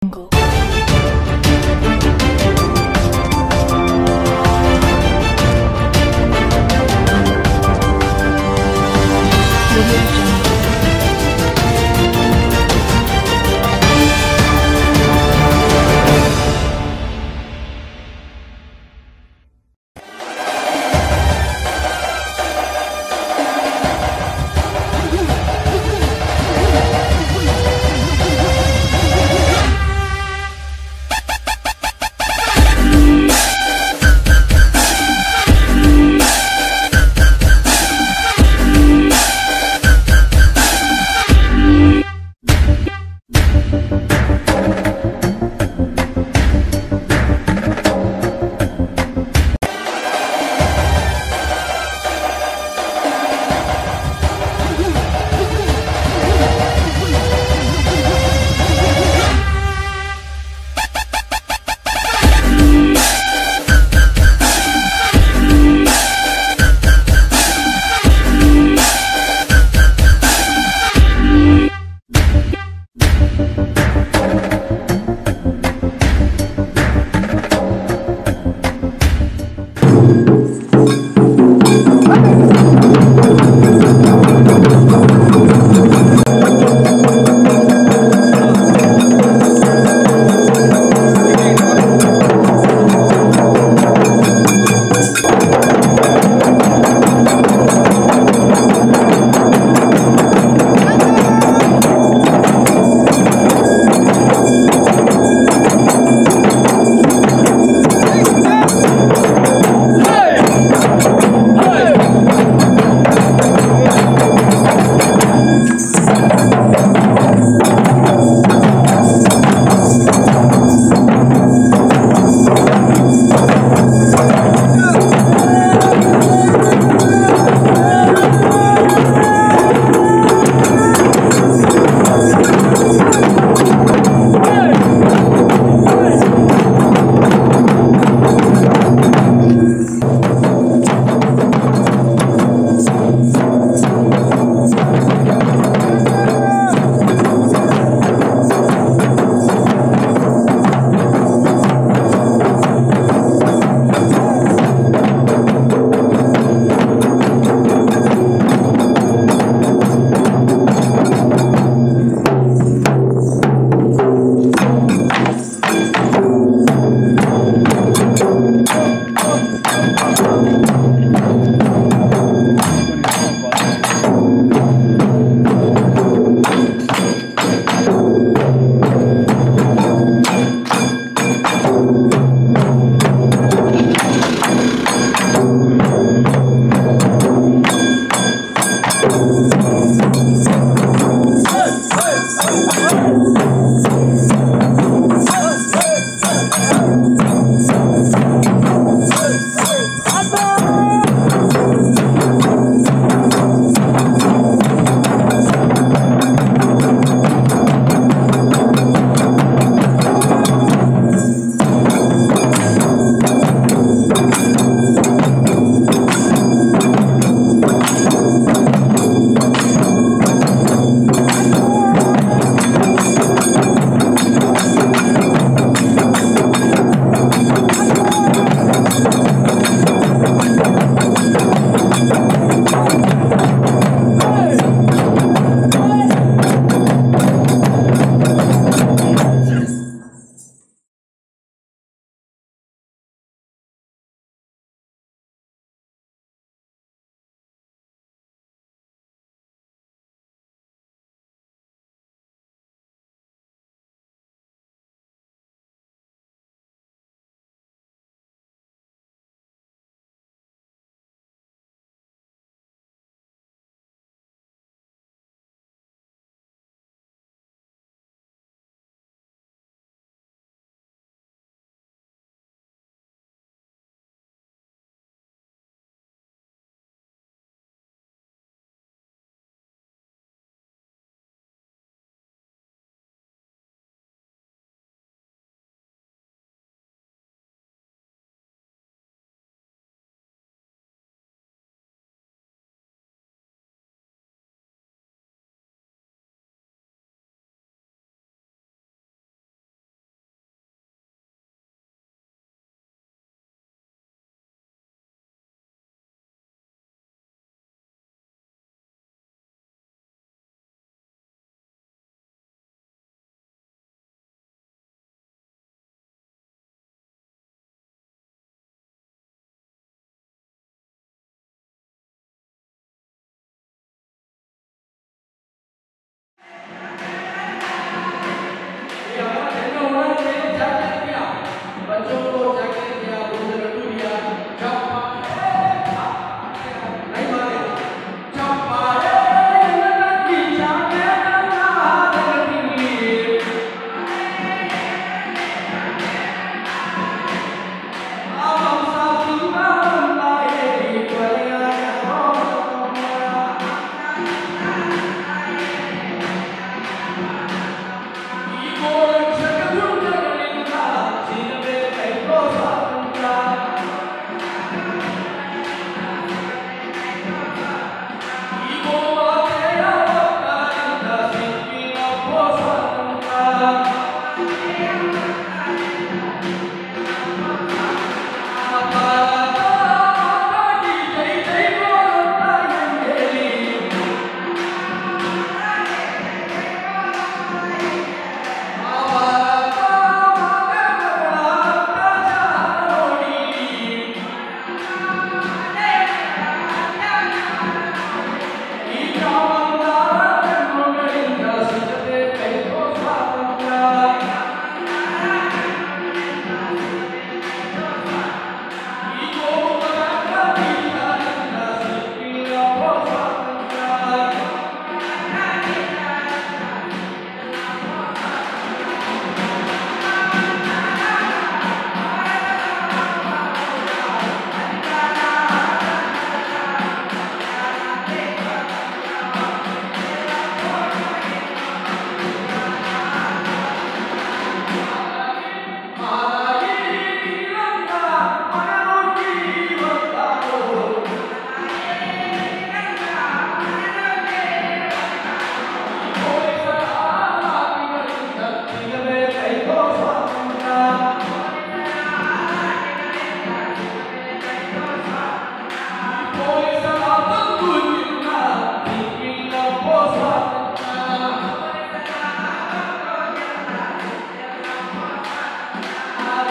jungle. Audio jungle.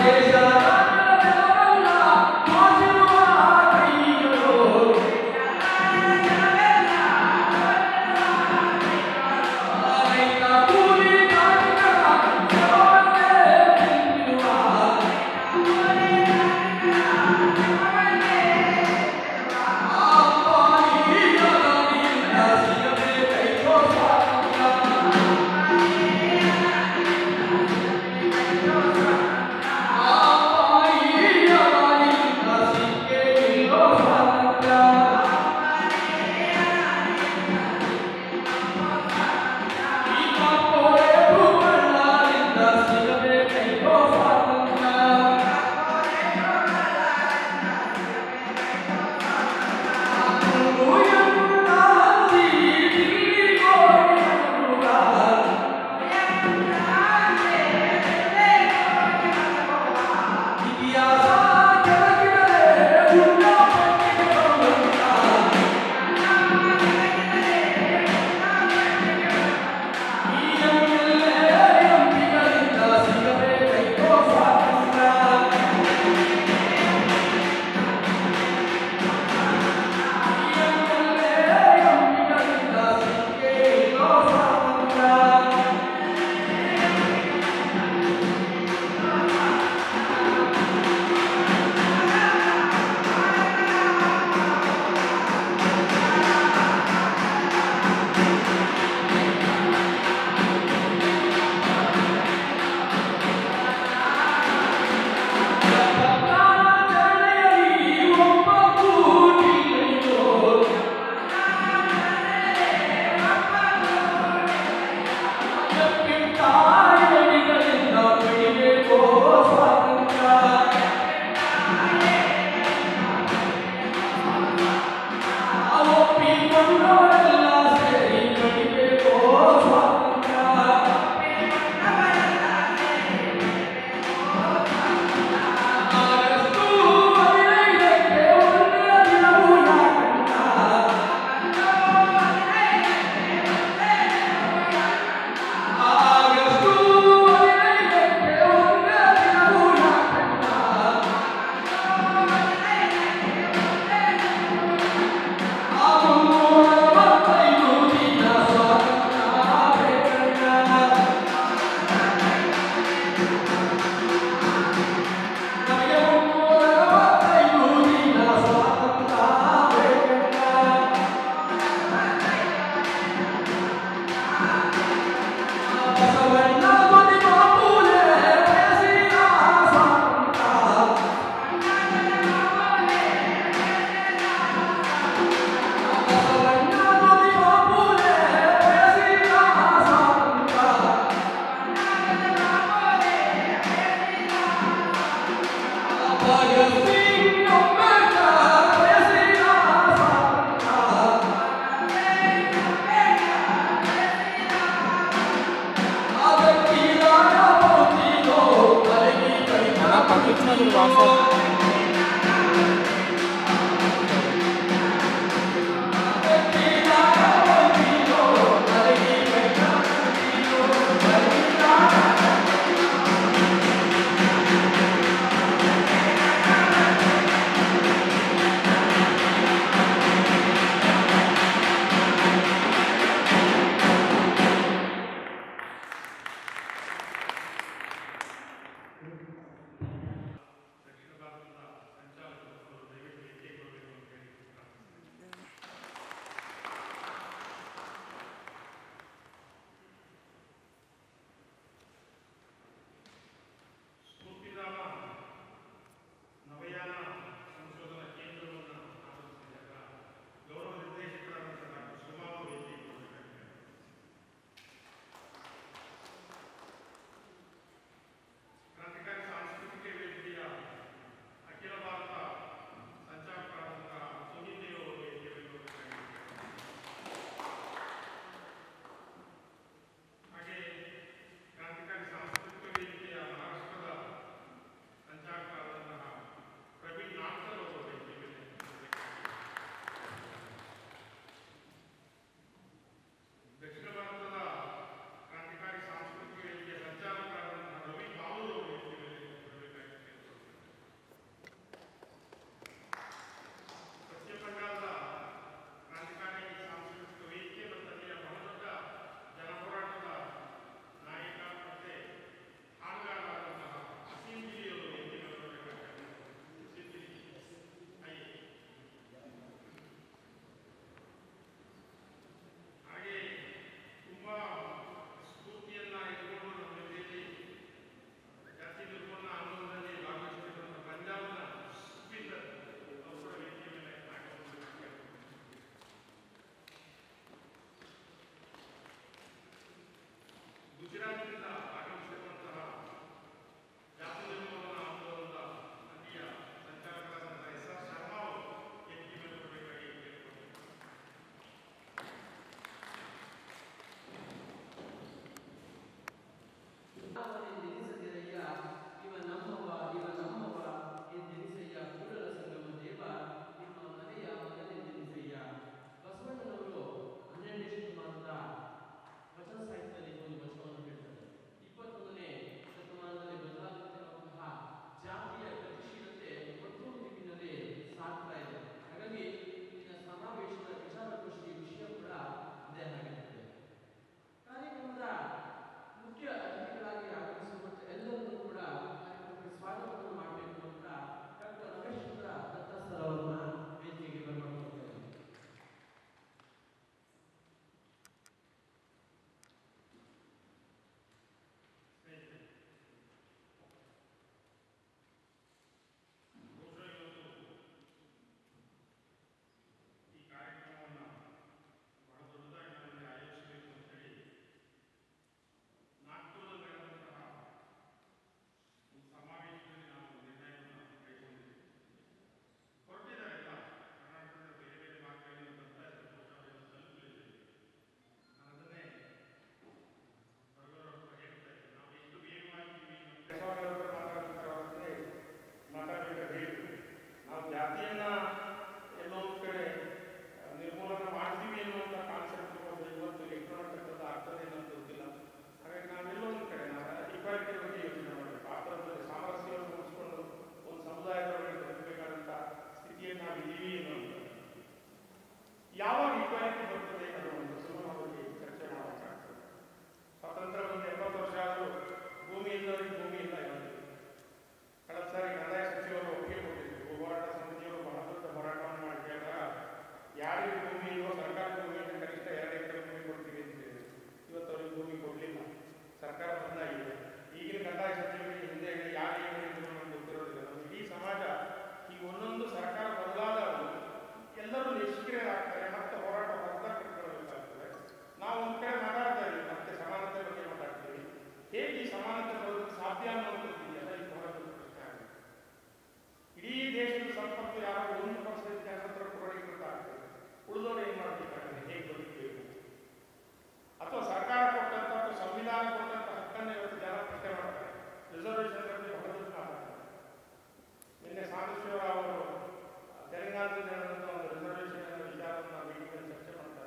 పంపించినప్పుడు WhatsApp ಇದ್ದವರಿಗೆ ಭೂಮಿ ಇಲ್ಲ ಇವತ್ತು ಕಳೆದ ಸಾರಿ ಕಂದಾಯ ಸಚಿವರು ಒಪ್ಪಿಗೆ ಕೊಟ್ಟಿದ್ರು ಹೋರಾಟ ಸಮಿತಿಯವರು ಬಹಳ ದೊಡ್ಡ ಹೋರಾಟವನ್ನು ಮಾಡಿ ಕೇಳಿದಾಗ ಯಾರಿಗೆ ಭೂಮಿ ಇಲ್ವೋ ಸರ್ಕಾರ ಭೂಮಿ ಇದೆ ಕನಿಷ್ಠ ಎರಡು ಎಕರೆ ಭೂಮಿ ಕೊಡ್ತೀವಿ ಅಂತ ಹೇಳಿದ್ರು ಇವತ್ತು ಅವ್ರಿಗೆ ಭೂಮಿ ಕೊಡಲಿಲ್ಲ ಸರ್ಕಾರ ಬದಲಾಗಿದೆ ಈಗಿನ ಕಂದಾಯ ಸಚಿವರಿಗೆ ಹಿಂದೆ ಯಾರು ಏನು ಹೇಳಿದ್ರು ನಮ್ಗೆ ಗೊತ್ತಿರೋದಿಲ್ಲ ನಮ್ಮ ಇಡೀ ಸಮಾಜ ಈ ಒಂದೊಂದು ಸರ್ಕಾರ ಬದಲಾದವರು ಎಲ್ಲರೂ ನಿಷ್ಕ್ರಿಯರಾಗ್ತಾರೆ ಮತ್ತೆ ಹೋರಾಟ ಹೊರದಾಗ ಕಟ್ಕೊಳ್ಬೇಕಾಗ್ತದೆ ನಾವು ಒಂದು ಕಡೆ ಮಾತಾಡ್ತಾ ಇದ್ದೀವಿ ಮತ್ತೆ ಸಮಾನತೆ ಬಗ್ಗೆ ಮಾತಾಡ್ತೀವಿ ಹೇಗೆ ಈ ಸಮಾನತೆ ಬರೋದಕ್ಕೆ ಸಾಧ್ಯ ಅನ್ನೋದು ಇದೆಯಲ್ಲ ಇದು ಬಹಳ ದೊಡ್ಡ ಪ್ರಶ್ನೆ ಆಗಿದೆ ಇಡೀ ದೇಶದ ಸಂಪತ್ತು ಯಾರೋ ಒಂದು ಪರ್ಸೆಂಟ್ ಜನರ ಹತ್ರ ಕೊಡಲಿಕ್ಕಾಗ್ತದೆ ಉಳಿದವರು ಏನು ಮಾಡಬೇಕಾಗಿದೆ ಹೇಗೆ ಬದುಕಬೇಕು ಅಥವಾ ಸರ್ಕಾರ ಕೊಟ್ಟಂತ ಅಥವಾ ಸಂವಿಧಾನ ಕೊಟ್ಟಂತ ಹಕ್ಕನ್ನು ಇವತ್ತು ಜನ ಪ್ರಶ್ನೆ ಮಾಡ್ತಾರೆ ರಿಸರ್ವೇಷನ್ ಬಗ್ಗೆ ಬಹಳ ದೊಡ್ಡ ಮಾತಾಡ್ತಾರೆ ನಿನ್ನೆ ಸಾಂಬಶಿವರಾವ್ ಅವರು ತೆಲಂಗಾಣದಲ್ಲಿ ನಡೆದಂತ ಒಂದು ರಿಸರ್ವೇಷನ್ ವಿಚಾರವನ್ನು ಮೀಟಿಂಗಲ್ಲಿ ಚರ್ಚೆ ಮಾಡ್ತಾರೆ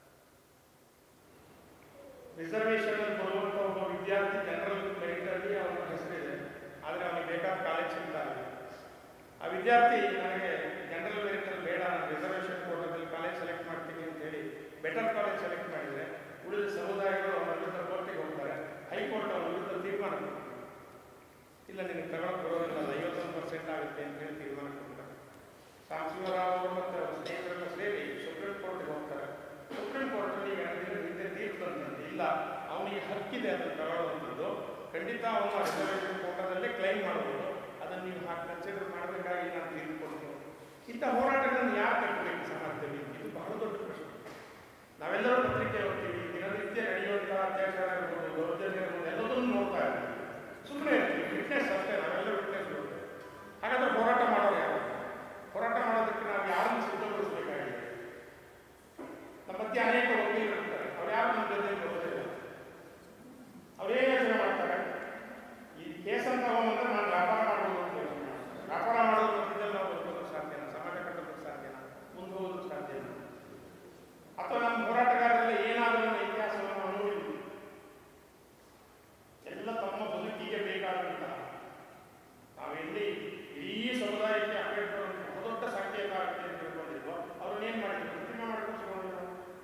ರಿಸರ್ವೇಷನ್ ಬರುವಂತ ಒಬ್ಬ ವಿದ್ಯಾರ್ಥಿ ಜನರಲ್ ಮೆರಿಟ್ ಅಲ್ಲಿ ಅವನ ಹೆಸರಿದೆ ಆದರೆ ಅವನಿಗೆ ಬೇಕಾದ ಕಾಲೇಜ್ ಸಿಗ್ತಾ ಇಲ್ಲ ಆ ವಿದ್ಯಾರ್ಥಿ ನನಗೆ ಜನರಲ್ ಮೆರಿಟ್ ಅಲ್ಲಿ ಬೇಡ ನಾನು ರಿಸರ್ವೇಷನ್ ಕೋಟಾದಲ್ಲಿ ಕಾಲೇಜ್ ಸೆಲೆಕ್ಟ್ ಮಾಡ್ತೀನಿ ಅಂತ ಹೇಳಿ ಬೆಟರ್ ಕಾಲೇಜ್ ಸೆಲೆಕ್ಟ್ ಮಾಡಿದರೆ ಉಳಿದ ಸಮುದಾಯಗಳು ಅವರ ವಿರುದ್ಧ ಕೋರ್ಟಿಗೆ ಹೋಗ್ತಾರೆ ಹೈಕೋರ್ಟ್ ಅವರ ವಿರುದ್ಧ ತೀರ್ಮಾನ ಕೊಡ್ತಾರೆ ಇಲ್ಲ ನಿನಗೆ ತಗೊಳಕ್ ಬರೋದಿಲ್ಲ ಅದು ಐವತ್ತೊಂದು ಪರ್ಸೆಂಟ್ ಆಗುತ್ತೆ ಅಂತ ಹೇಳಿ ತೀರ್ಮಾನ ಕೊಡ್ತಾರೆ ಸಾಂಬಶಿವರಾವ್ ಅವರು ಮತ್ತು ಅವರ ಸ್ನೇಹಿತರೆಲ್ಲ ಸೇರಿ ಸುಪ್ರೀಂ ಕೋರ್ಟ್ಗೆ ಹೋಗ್ತಾರೆ ಸುಪ್ರೀಂ ಕೋರ್ಟಲ್ಲಿ ಎರಡು ದಿನ ಹಿಂದೆ ತೀರ್ಪು ಬಂದಂತೆ ಇಲ್ಲ ಅವನಿಗೆ ಹಕ್ಕಿದೆ ಅದನ್ನು ತಗೊಳ್ಳುವಂಥದ್ದು ಖಂಡಿತ ಅವನು ರಿಸರ್ವೇಷನ್ ಕೋಟಾದಲ್ಲೇ ಕ್ಲೈಮ್ ಮಾಡ್ಬೋದು ಅದನ್ನು ನೀವು ಹಾಕಿ ಕನ್ಸಿಡರ್ ಮಾಡಬೇಕಾಗಿ ನಾನು ತೀರ್ಪು ಕೊಡ್ತೀನಿ ಇಂಥ ಹೋರಾಟಗಳನ್ನು ಯಾರು ಕಟ್ಟಬೇಕು ಸಮಾಜದಲ್ಲಿ ಇದು ಬಹಳ ದೊಡ್ಡ ಪ್ರಶ್ನೆ ನಾವೆಲ್ಲರೂ ಪತ್ರಿಕೆ ಓದ್ತೀವಿ ದಿನನಿತ್ಯ ನಡೆಯುವಂತಹ ಅತ್ಯಾಚಾರ ಇರ್ಬೋದು ದೌರ್ಜನ್ಯ ಇರ್ಬೋದು ಎಲ್ಲದನ್ನು ನೋಡ್ತಾ ಇರ್ತೀವಿ ಸುಮ್ಮನೆ ಇರ್ತೀವಿ ವಿಟ್ನೆಸ್ ಅಷ್ಟೇ ನಾವೆಲ್ಲರೂ ವಿಟ್ನೆಸ್ ನೋಡ್ತೇವೆ ಹಾಗಾದ್ರೆ ಹೋರಾಟ ಮಾಡೋರು ಯಾರು ಹೋರಾಟ ಮಾಡೋದಕ್ಕೆ ನಾವು ಯಾರನ್ನು ಸಿದ್ಧಗೊಳಿಸಬೇಕಾಗಿದೆ ನಮ್ಮ ಮಧ್ಯೆ ಅನೇಕ ವಕೀಲರು ಇರ್ತಾರೆ ಅವ್ರು ಯಾರು ನಮ್ಮ ಜೊತೆ ಬರೋದಿಲ್ಲ ಅವರೇ ಯೋಚನೆ ಮಾಡ್ತಾರೆ ಈ ಕೇಸನ್ನು ತಗೊಂಡ್ಬಂದ್ರೆ ನಾನು ವ್ಯಾಪಾರ ಮಾಡ್ಬೋದು ಅಂತ ಯೋಚನೆ ಮಾಡ್ತಾರೆ ವ್ಯಾಪಾರ ಮಾಡೋದ್ರ ಮಧ್ಯದಲ್ಲಿ ನಾವು ಬದುಕೋದಕ್ಕೆ ಸಾಧ್ಯನಾ ಸಮಾಜ ಕಟ್ಟೋದಕ್ಕೆ ಸಾಧ್ಯನಾ ಮುಂದೆ ಹೋಗೋದಕ್ಕೆ ಸಾಧ್ಯನಾ ಅಥವಾ ನಮ್ಮ ಹೋರಾಟಗಾರರಲ್ಲಿ ಏನಾದರೂ ನಮ್ಮ ಇತಿಹಾಸವನ್ನು ನಾವು ನೋಡಿದ್ವಿ ಎಲ್ಲ ತಮ್ಮ ಬದುಕಿಗೆ ಬೇಕಾದಂತಹ ನಾವೆಲ್ಲಿ ಇಡೀ ಸಮುದಾಯಕ್ಕೆ ಅಂಬೇಡ್ಕರ್ ಒಂದು ಬಹುದೊಡ್ಡ ಸಂಕೇತ ಆಗುತ್ತೆ ಅಂತ ತಿಳ್ಕೊಂಡಿದ್ವೋ ಅವ್ರನ್ನೇನು ಮಾಡಿದ್ರು ಕೃತ್ರಿಮ ಮಾಡ್ಕೊಂಡು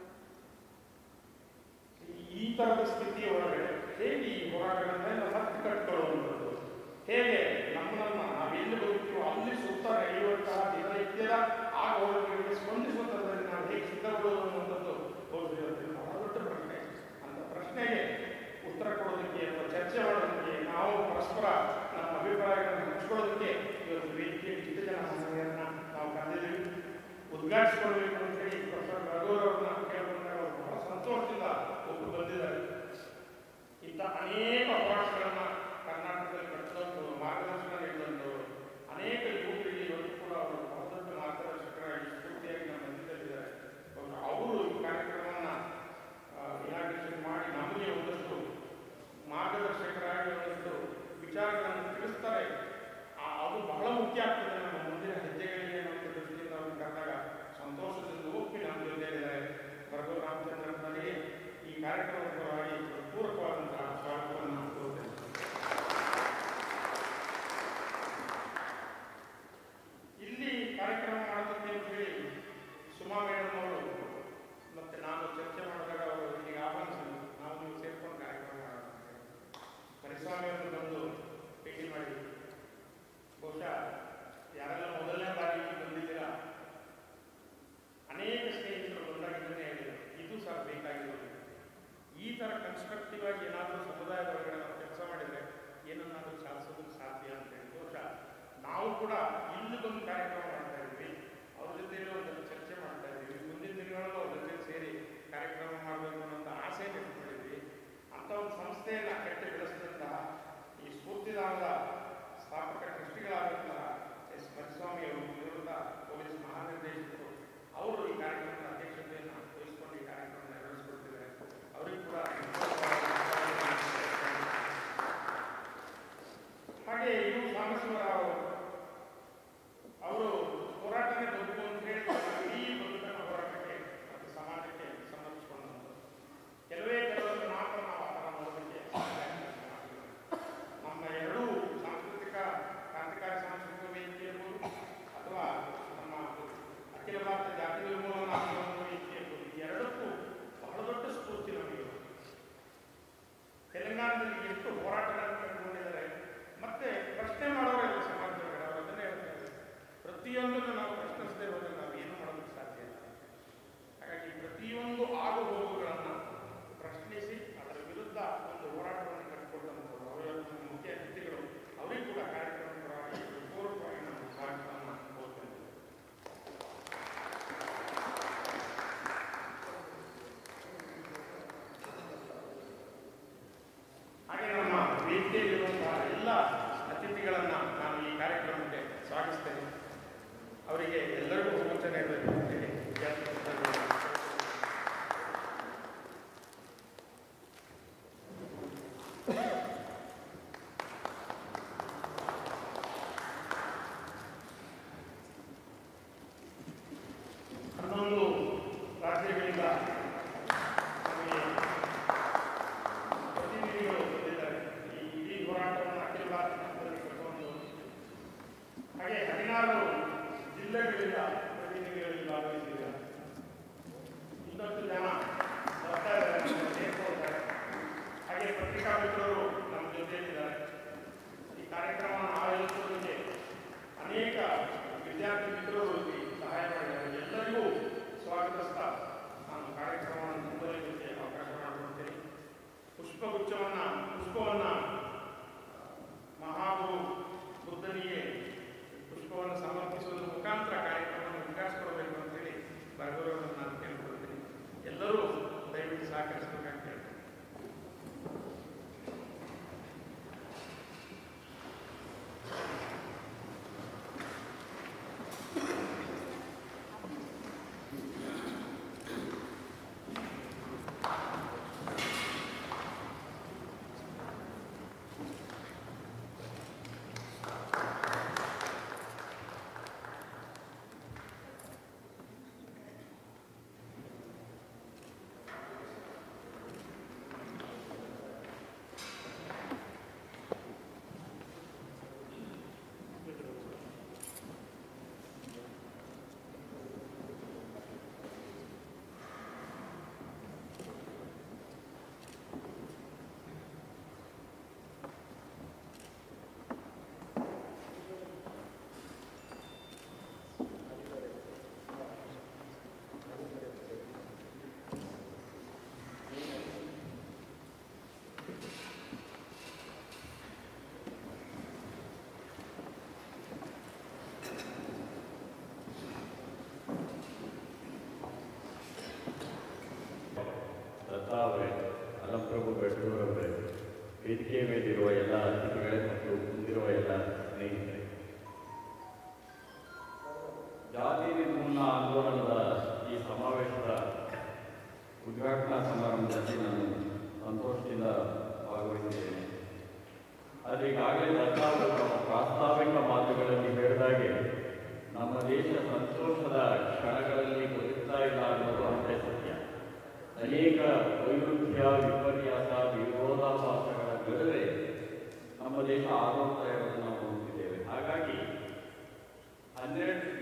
ಈ ತರದ ಸ್ಥಿತಿ ಒಳಗಡೆ ಹೇಗೆ ಈ ಹೋರಾಟಗಳನ್ನೆಲ್ಲ ಮತ್ತೆ ಕಟ್ಕೊಳ್ಳುವಂಥದ್ದು ಹೇಗೆ ನಮ್ಮನ್ನ ನಾವೆಲ್ಲಿ ಬದುಕ್ತೀವೋ ಅಲ್ಲಿ ಸುತ್ತ ನಡೆಯುವಂತಹ ದಿನನಿತ್ಯದ ಆಗ ಹೋರಾಟಗಳಿಗೆ ಸ್ಪಂದಿಸುವಂಥದ್ರಲ್ಲಿ ನಾವು ಹೇಗೆ ಸಿದ್ಧಗೊಳ್ಳುವುದು ಅನ್ನುವಂಥದ್ದು ಬಹುಶಃ ಬಹಳ ದೊಡ್ಡ ಪ್ರಶ್ನೆ ಅಂತ ಪ್ರಶ್ನೆಗೆ ಉತ್ತರ ಕೊಡೋದಕ್ಕೆ ಅಥವಾ ಚರ್ಚೆ ಮಾಡೋದಕ್ಕೆ ನಾವು ಪರಸ್ಪರ ನಮ್ಮ ಅಭಿಪ್ರಾಯಗಳನ್ನು ಹಂಚ್ಕೊಳ್ಳೋದಕ್ಕೆ ಇವತ್ತು ವೇದಿಕೆಯಲ್ಲಿ ಇಷ್ಟು ಜನ ಮಹಿಳೆಯರನ್ನ ನಾವು ಕರೆದಿದ್ದೀವಿ ಉದ್ಘಾಟಿಸಿಕೊಳ್ಬೇಕು ಅಂತ ಹೇಳಿ ಪ್ರೊಫೆಸರ್ ರಘುವರವ್ರನ್ನ ಕೇಳ್ಕೊಂಡಾಗ ಅವರು ಬಹಳ ಸಂತೋಷದಿಂದ ಒಬ್ಬರು ಬಂದಿದ್ದಾರೆ ಇಂಥ ಅನೇಕ ಹೋರಾಟಗಳನ್ನ ಕರ್ನಾಟಕದಲ್ಲಿ ಕಟ್ಟಿದಂಥವ್ರು ಮಾರ್ಗದರ್ಶನ ನೀಡಿದಂಥವ್ರು ಅನೇಕ ಯುವಕರಿಗೆ ಇವತ್ತು ಕೂಡ ಅವರು ಬಹಳ ದೊಡ್ಡ ಮಾರ್ಗದರ್ಶಕರಾಗಿ ಸ್ಫೂರ್ತಿಯಾಗಿ ನಮ್ಮ ಮಧ್ಯದಲ್ಲಿದ್ದಾರೆ ಅವರು- ಅವರು ಈ ಕಾರ್ಯಕ್ರಮವನ್ನು ಇನಾಗ್ರೇಷನ್ ಮಾಡಿ ನಮಗೆ ಒಂದಷ್ಟು ಮಾರ್ಗದರ್ಶಕರಾಗಿ ಒಂದಷ್ಟು ವಿಚಾರಗಳನ್ನು ತಿಳಿಸ್ತಾರೆ ಆ- ಅದು ಬಹಳ ಮುಖ್ಯ ಆಗ್ತದೆ ನಮ್ಮ ಮುಂದಿನ ಹೆಜ್ಜೆಗಳಿಗೆ ನಮ್ಮ ದೃಷ್ಟಿಯಿಂದ ಅವ್ರನ್ನ ಕರೆದಾಗ ಸಂತೋಷದಿಂದ ಒಪ್ಪಿ ನಮ್ಮ ಜೊತೆಯಲ್ಲಿದ್ದಾರೆ ಭರ್ಗವ ರಾಮಚಂದ್ರನ್ ನನಗೆ ಈ ಕಾರ್ಯಕ್ರಮದ ಪರವಾಗಿ ಪೂರಕವಾದಂತಹ ಸ್ವಾಗತವನ್ನು ನಾನು ಕೋರುತ್ತೇನೆ ಇಲ್ಲಿ ಕಾರ್ಯಕ್ರಮ ಮಾಡೋದಕ್ಕೆ ಅಂತ ಹೇಳಿ ಸುಮಾ ಮೇಡಮ್ ಅವರು ಮತ್ತೆ ನಾನು ಚರ್ಚೆ ಮಾಡಿದಾಗ ಅವರು ಇಲ್ಲಿಗೆ ಆಹ್ವಾನಿಸಿದ್ರು ನಾವು ನೀವು ಸೇರ್ಕೊಂಡು ಕಾರ್ಯಕ್ರಮ ಮಾಡೋಣ ಅಂತ ಹೇಳಿ. ಮರಿಸ್ವಾಮಿ ಅವರು ಬಂದು ಭೇಟಿ ಮಾಡಿದ್ರು ಬಹುಶಃ ಯಾರೆಲ್ಲ ಮೊದಲನೇ ಬಾರಿ ಇಲ್ಲಿ ಬಂದಿದ್ದೀರಾ ಅನೇಕ ಸ್ನೇಹಿತರು ಬಂದಾಗ ಇದನ್ನೇ ಹೇಳಿದರು ಇದು ಸಹ ಬೇಕಾಗಿರೋದು ಈ ಥರ ಕನ್ಸ್ಟ್ರಕ್ಟಿವ್ ಆಗಿ ಏನಾದರೂ ಸಮುದಾಯದ ಒಳಗಡೆ ನಾವು ಕೆಲಸ ಮಾಡಿದರೆ ಏನನ್ನಾದರೂ ಸಾಧಿಸೋದಕ್ಕೆ ಸಾಧ್ಯ ಅಂತ ಹೇಳಿ ಬಹುಶಃ ನಾವು ಕೂಡ ಇಲ್ಲಿ ಬಂದು ಕಾರ್ಯಕ್ರಮ ಮಾಡ್ತಾ ಇದ್ವಿ ಅವ್ರ ಜೊತೆಲಿ ಒಂದಷ್ಟು ಚರ್ಚೆ ಮಾಡ್ತಾ ಇದ್ವಿ ಮುಂದಿನ ದಿನಗಳಲ್ಲೂ ಅವ್ರ ಜೊತೆ ಸೇರಿ ಕಾರ್ಯಕ್ರಮ ಮಾಡಬೇಕು ಅನ್ನೋಂಥ ಆಸೆ ಇಟ್ಕೊಂಡಿದ್ವಿ ಅಂತ ಒಂದು ಸಂಸ್ಥೆಯನ್ನು ಕಟ್ಟಿ ಬೆಳೆಸಿದಂತಹ ಈ ಸ್ಫೂರ್ತಿದಾನದ ಸ್ಥಾಪಕ ಟ್ರಸ್ಟಿಗಳಾದಂತಹ ಎಸ್ ಮರಿಸ್ವಾಮಿ ಅವರು ನಿವೃತ್ತ ಪೊಲೀಸ್ ಮಹಾನಿರ್ದೇಶಕರು ಅವರು ಈ ಕಾರ್ಯಕ್ರಮದ ಅಧ್ಯಕ್ಷತೆಯನ್ನು ವಹಿಸಿಕೊಂಡು ಈ ಕಾರ್ಯಕ್ರಮ ನೆರವೇರಿಸಿಕೊಡ್ತಿದ್ದಾರೆ ಅವರಿಗೂ ಕೂಡ ಹಾಗೆ ಇವು ಸಾಂಬಶಿವರಾವ್ ಅವರು ಹೋರಾಟನೇ ಬದುಕು ಅಂತ ಹೇಳಿ ಇಡೀ ಬದುಕನ್ನು ಹೋರಾಟಕ್ಕೆ ಮತ್ತು ಸಮಾಜಕ್ಕೆ ಸಮರ್ಪಿಸಿಕೊಂಡಂಥದ್ದು ಕೆಲವೇ ಕೆಲವೊಂದು ಮಾತ್ರ ನಾವು ಆ ಥರ ನೋಡೋದಕ್ಕೆ ಸಾಧ್ಯ ಆಗ್ತದೆ. ನಮ್ಮ ಎರಡೂ ಸಾಂಸ್ಕೃತಿಕ ಕ್ರಾಂತಿಕಾರಿ ಸಾಂಸ್ಕೃತಿಕ ವೇದಿಕೆ ಇರ್ಬೋದು ಅಥವಾ ನಮ್ಮ ಅಖಿಲ ಭಾರತ ಜಾತಿ ನಿರ್ಮೂಲನಾ ಆಂದೋಲನ ವೇದಿಕೆ ಇರ್ಬೋದು ಈ ಎರಡಕ್ಕೂ ಬಹಳ ದೊಡ್ಡ ಸ್ಫೂರ್ತಿ ನಮಗೆ ಇದೆ. ತೆಲಂಗಾಣದಲ್ಲಿ ಎಷ್ಟು ಹೋರಾಟಗಳನ್ನು ಕಟ್ಟಿಕೊಂಡಿದ್ದಾರೆ ಅತಿಥಿಗಳನ್ನು ನಾನು ಈ ಕಾರ್ಯಕ್ರಮಕ್ಕೆ ಸ್ವಾಗತಿಸ್ತೇನೆ ಅವರಿಗೆ ಎಲ್ಲರಿಗೂ ಸೂಚನೆ ನೀಡಬೇಕು ಅಂತೇಳಿ ವಿದ್ಯಾರ್ಥಿ ಮಿತ್ರರಿಗೆ ಹನ್ನೊಂದು ರಾಜ್ಯಗಳಿಂದ ನಮಗೆ ಪ್ರತಿನಿಧಿಗಳು ಬಂದಿದ್ದಾರೆ ಈ ಇಡೀ ಹೋರಾಟವನ್ನು ಅಖಿಲ ಭಾರತ ಮಟ್ಟದಲ್ಲಿ ಕರ್ಕೊಂಡು ಹಾಗೆ ಹದಿನಾರು ಜಿಲ್ಲೆಗಳಿಂದ ಪ್ರತಿನಿಧಿಗಳಲ್ಲಿ ಭಾಗವಹಿಸಿದ್ದಾರೆ ಇನ್ನೊಂದು ಜನ ಬರ್ತಾ ಇದ್ದಾರೆ ನಮ್ಮ ಸೇರ್ಕೊಳ್ತಾರೆ ಹಾಗೆ ಪತ್ರಿಕಾ ಮಿತ್ರರು ನಮ್ಮ ಜೊತೆಯಲ್ಲಿದ್ದಾರೆ ಈ ಕಾರ್ಯಕ್ರಮವನ್ನು ಆಯೋಜಿಸುವುದಕ್ಕೆ ಅನೇಕ ವಿದ್ಯಾರ್ಥಿ ಮಿತ್ರರು ಇಲ್ಲಿ ಸಹಾಯ ಮಾಡಿದ್ದಾರೆ ಎಲ್ಲರಿಗೂ ಸ್ವಾಗತಿಸ್ತಾ ನಾನು ಕಾರ್ಯಕ್ರಮವನ್ನು ಮುಂದುವರಿಸಲಿಕ್ಕೆ ಅವಕಾಶ ಮಾಡಿಕೊಡ್ತೇನೆ ಪುಷ್ಪಗುಚ್ಛವನ್ನು ಪುಷ್ಪವನ್ನು ಮಹಾಗುರು ಬುದ್ಧನಿಗೆ ಪುಷ್ಪವನ್ನು ಸಮರ್ಪಿಸುವುದರ ಮುಖಾಂತರ ಕಾರ್ಯಕ್ರಮವನ್ನು ವಿಕಾಸಕೊಡಬೇಕು ಅಂತೇಳಿ ಬರಗೂರವರನ್ನು ನಾನು ಕೇಳ್ಕೊಳ್ತೀನಿ ಎಲ್ಲರೂ ದಯವಿಟ್ಟು ಸಹಕರಿಸಬೇಕಂತ ಹೇಳ್ತೇನೆ ದತ್ತಾ ಅವರೇ ಅಲಂಪ್ರಭು ಬೆಟ್ಟೂರವರೇ ವೇದಿಕೆಯ ಮೇಲಿರುವ ಎಲ್ಲ ಅತಿಥಿಗಳೇ ಮತ್ತು ಮುಂದಿರುವ ಎಲ್ಲ ಸ್ನೇಹಿತರೆ ಜಾತಿ ನಿರ್ಮೂಲನಾ ಆಂದೋಲನದ ಈ ಸಮಾವೇಶದ ಉದ್ಘಾಟನಾ ಸಮಾರಂಭದಲ್ಲಿ ನಾನು ಸಂತೋಷದಿಂದ ಭಾಗವಹಿಸಿದ್ದೇನೆ ಆದರೆ ಈಗಾಗಲೇ ದತ್ತಾ ಅವರು ತಮ್ಮ ಪ್ರಾಸ್ತಾವಿಕ ಮಾತುಗಳಲ್ಲಿ ಹೇಳಿದಾಗೆ ನಮ್ಮ ದೇಶ ಸಂತೋಷದ ಕ್ಷಣಗಳಲ್ಲಿ ಬದುಕ್ತಾ ಇಲ್ಲ ಅನ್ನೋದು ಅಷ್ಟೇ ಸತ್ಯ ಅನೇಕ ವೈರುಧ್ಯ ವಿಪರ್ಯಾಸ ವಿರೋಧಾಭಾಸಗಳ ನಡುವೆ ನಮ್ಮ ದೇಶ ಆರೋಗ್ಯ ಇರೋದನ್ನು ನಾವು ನೋಡ್ತಿದ್ದೇವೆ ಹಾಗಾಗಿ ಹನ್ನೆರಡು